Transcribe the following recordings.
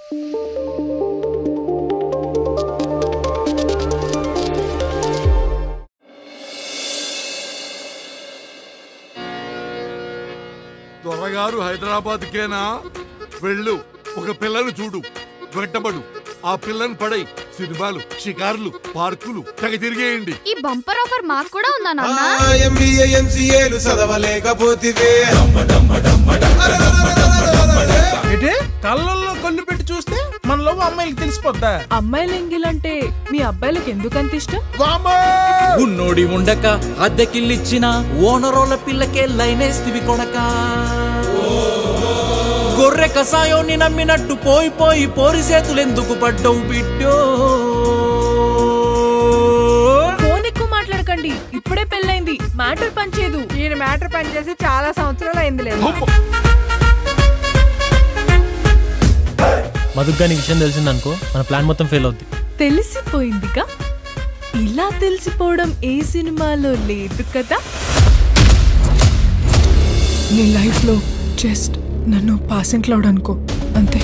దొరగారు హైదరాబాద్ కేనా వెళ్ళు ఒక పిల్లను చూడు వెంటబడు ఆ పిల్లని పడై సినిమాలు షికారులు పార్కులు తెగ తిరిగేయండి ఈ బంపర్ ఆఫర్ మాకు కూడా ఉందా నాన్న ఎంబీఏ ఎంసీఏలు చదవలేకపోతివే ఏంటి కళ్ళల్లో కళ్ళు పెట్టి చూస్తే మన లవ్ అమ్మాయిలకి తెలిసిపోద్దా అమ్మాయిల ఎంగిలంటే మీ అబ్బాయిలకు ఎందుకంత ఇష్టం ఉన్నోడి ఉండక అద్దెకిల్లిచ్చిన ఓనరోల పిల్లకే లైనేస్తివి కొడక గొర్రె కసాయోని నమ్మినట్టు పోయి పోయి పోరి చేతులెందుకు పడ్డవు బిడ్డో ఫోన్ ఎక్కువ మాట్లాడకండి ఇప్పుడే పెళ్ళైంది మ్యాటర్ పనిచేయదు ఈయన మ్యాటర్ పనిచేసి చాలా సంవత్సరాలు అయింది లేదు మధుగ్గా నీ విషయం తెలిసిందనుకో మన ప్లాన్ మొత్తం ఫెయిల్ అవుద్ది తెలిసిపోయిందిగా ఇలా తెలిసిపోవడం ఏ సినిమాలో లేదు కదా నీ లైఫ్లో జస్ట్ నన్ను పాసింగ్ క్లౌడ్ అనుకో అంతే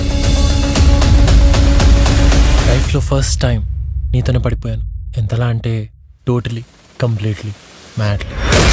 లైఫ్లో ఫస్ట్ టైం నీతోనే పడిపోయాను ఎంతలా అంటే టోటలీ కంప్లీట్లీ మ్యాడ్లీ